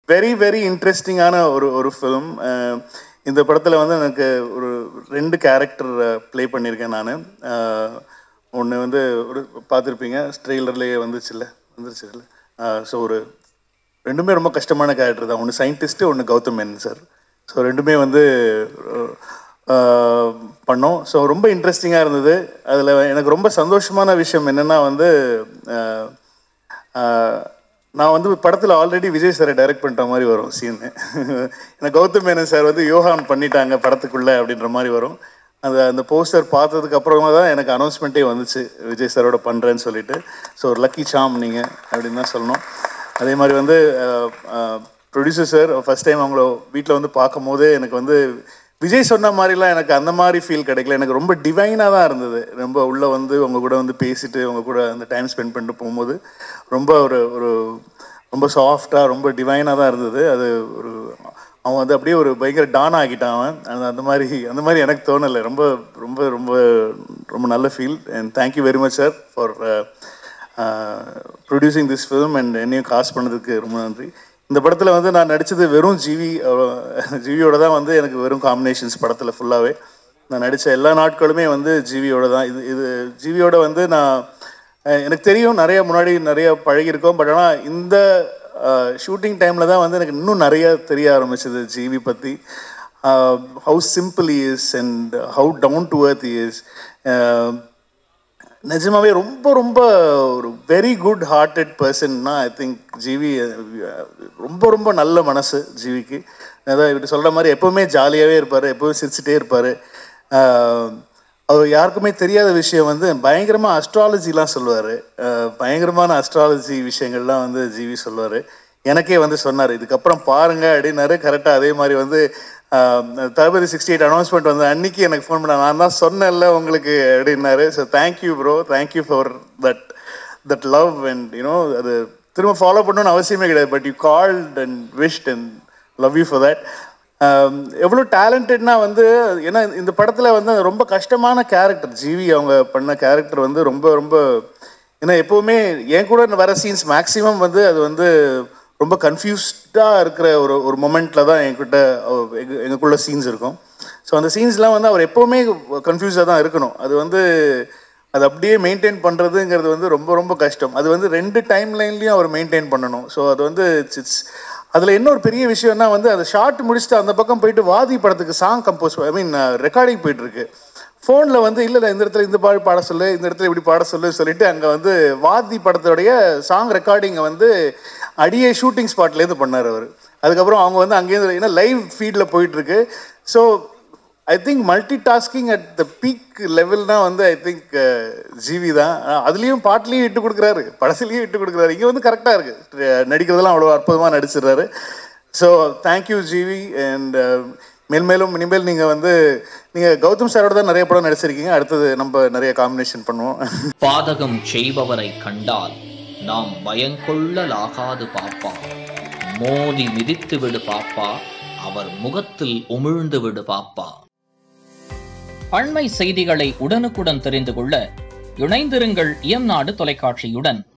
very very இன்ட்ரெஸ்டிங்கான ஒரு ஒரு ஃபிலிம் இந்த படத்தில் வந்து எனக்கு ஒரு ரெண்டு கேரக்டர் ப்ளே பண்ணியிருக்கேன் நான் ஒன்று வந்து ஒரு பார்த்துருப்பீங்க ட்ரெய்லர்லேயே வந்துச்சுல்ல வந்துருச்சுல்ல ஸோ ஒரு ரெண்டுமே ரொம்ப கஷ்டமான கேரக்டர் தான் ஒன்று சயின்டிஸ்ட்டு ஒன்று கௌதம் மேனன் சார் ஸோ ரெண்டுமே வந்து அஹ், பண்ணோம் ஸோ ரொம்ப இன்ட்ரெஸ்டிங்காக இருந்தது அதில் எனக்கு ரொம்ப சந்தோஷமான விஷயம் என்னென்னா வந்து அஹ், அஹ், நான் வந்து படத்தில் ஆல்ரெடி விஜய் சாரை டைரக்ட் பண்ணிட்ட மாதிரி வரும் சீனு எனக்கு கௌதம் மேனன் சார் வந்து யோகான் பண்ணிட்டாங்க படத்துக்குள்ளே அப்படின்ற மாதிரி வரும் அந்த அந்த போஸ்டர் பார்த்ததுக்கு அப்புறமா தான் எனக்கு அனௌன்ஸ்மெண்ட்டே வந்துச்சு விஜய் சாரோட பண்ணுறேன்னு சொல்லிட்டு ஸோ ஒரு லக்கி சாம் நீங்கள் அப்படின்னு தான் சொல்லணும் அதே மாதிரி வந்து ப்ரொடியூசர் சார் ஃபர்ஸ்ட் டைம் அவங்கள வீட்டில் வந்து பார்க்கும் போதே எனக்கு வந்து விஜய் சொன்ன மாதிரிலாம் எனக்கு அந்த மாதிரி ஃபீல் கிடைக்கல எனக்கு ரொம்ப டிவைனாக தான் இருந்தது ரொம்ப உள்ளே வந்து உங்க கூட வந்து பேசிட்டு உங்க கூட அந்த டைம் ஸ்பெண்ட் பண்ணிட்டு போகும்போது ரொம்ப ஒரு ஒரு ரொம்ப சாஃப்டாக ரொம்ப டிவைனாக தான் இருந்தது அது ஒரு அவன் வந்து அப்படியே ஒரு பயங்கர டான் ஆகிட்டான் அவன் அந்த அந்த மாதிரி அந்த மாதிரி எனக்கு தோணலை ரொம்ப ரொம்ப ரொம்ப ரொம்ப நல்ல feel and thank you very much sir for producing this film and என்னையும் காசு பண்ணதுக்கு ரொம்ப நன்றி இந்த படத்தில் வந்து நான் நடித்தது வெறும் ஜிவி அஹ், ஜிவியோட தான் வந்து எனக்கு வெறும் காம்பினேஷன்ஸ் படத்தில் ஃபுல்லாகவே நான் நடித்த எல்லா நாட்களுமே வந்து ஜிவியோட தான் இது இது ஜிவியோட வந்து நான் அஹ், எனக்கு தெரியும் நிறைய முன்னாடி நிறைய பழகியிருக்கோம் பட் ஆனால் இந்த ஷூட்டிங் டைமில் தான் வந்து எனக்கு இன்னும் நிறைய தெரிய ஆரம்பிச்சது ஜிவி பற்றி how simple is and how down to earth is நிஜமாவே ரொம்ப ரொம்ப ஒரு வெரி குட் ஹார்ட்டட் பர்சன்னா ஐ திங்க் ஜிவி ரொம்ப ரொம்ப நல்ல மனசு ஜிவிக்கு அதான் இவர்கிட்ட சொல்கிற மாதிரி எப்போவுமே ஜாலியாகவே இருப்பார் எப்போவும் சிரிச்சுட்டே இருப்பார் அவர் யாருக்குமே தெரியாத விஷயம் வந்து பயங்கரமாக அஸ்ட்ராலஜிலாம் சொல்லுவார் பயங்கரமான அஸ்ட்ராலஜி விஷயங்கள்லாம் வந்து ஜிவி சொல்லுவார் எனக்கே வந்து சொன்னார் இதுக்கப்புறம் பாருங்க அப்படின்னாரு கரெக்டாக அதே மாதிரி வந்து ஆஹ், தளபதி சிக்ஸ்டி எயிட் அனௌன்ஸ்மெண்ட் வந்து அன்னைக்கு எனக்கு ஃபோன் பண்ண நான் தான் சொன்னேன்ல உங்களுக்கு அப்படின்னாரு so thank you bro thank you for that that love and you know அது திரும்ப ஃபாலோ பண்ணணும்னு அவசியமே கிடையாது but you called and wish and love you for that எவ்வளோ டேலண்டட்னா வந்து ஏன்னா இந்த படத்தில் வந்து ரொம்ப கஷ்டமான கேரக்டர் ஜிவி அவங்க பண்ண கேரக்டர் வந்து ரொம்ப ரொம்ப ஏன்னா எப்போவுமே என் கூட வர சீன்ஸ் மேக்ஸிமம் வந்து அது வந்து ரொம்ப கன்ஃபியூஸ்டாக இருக்கிற ஒரு ஒரு மொமெண்ட்டில் தான் என்கிட்ட அவ- எங்க- எங்களுக்குள்ள சீன்ஸ் இருக்கும் ஸோ அந்த சீன்ஸ்லாம் வந்து அவர் எப்போவுமே கன்ஃபியூஸாக தான் இருக்கணும் அது வந்து அது அப்படியே மெயின்டைன் பண்ணுறதுங்கிறது வந்து ரொம்ப ரொம்ப கஷ்டம் அது வந்து ரெண்டு டைம் லைன்லேயும் அவர் மெயின்டைன் பண்ணணும் ஸோ அது வந்து இட்ஸ் அதில் இன்னொரு பெரிய விஷயம்னா வந்து அந்த ஷார்ட் முடிச்சுட்டு அந்த பக்கம் போயிட்டு வாதி படத்துக்கு song compose I mean recording போயிட்டு இருக்கு ஃபோனில் வந்து இல்லை இல்லை இந்த இடத்துல இந்த பாடு பாட சொல்லு இந்த இடத்துல இப்படி பாட சொல்லு சொல்லிட்டு அங்கே வந்து வாதி படத்தோடைய சாங் ரெக்கார்டிங்கை வந்து அடியே ஷூட்டிங் ஸ்பாட்லேருந்து பண்ணார் அவர் அதுக்கப்புறம் அவங்க வந்து அங்கேருந்து ஏன்னா லைவ் ஃபீடில் போயிட்டு இருக்கு so I think multitasking at the peak லெவல்னா வந்து ஐ திங்க் ஜிவி தான் ஆனா, அதுலயும் பாட்டுலையும் இட்டு கொடுக்குறாரு படத்துலையும் இட்டு கொடுக்குறாரு இங்கே வந்து கரெக்டாக இருக்கு அஹ் நடிக்கிறதெல்லாம் அவ்வளோ அற்புதமாக நடிச்சிடுறாரு ஸோ தேங்க்யூ ஜிவி அண்ட் மேல்மேலும் இனிமேல் நீங்கள் வந்து நீங்கள் கௌதம் சாரோட தான் நிறைய படம் நடிச்சிருக்கீங்க அடுத்தது நம்ம நிறைய காம்பினேஷன் பண்ணுவோம் பாதகம் செய்பவரை கண்டால் நாம் பயங்கொள்ளலாகாது பாப்பா மோதி மிதித்து விடு பாப்பா அவர் முகத்தில் உமிழ்ந்து விடு பாப்பா அண்மை செய்திகளை உடனுக்குடன் தெரிந்து கொள்ள இணைந்திருங்கள் இயம்நாடு தொலைக்காட்சியுடன்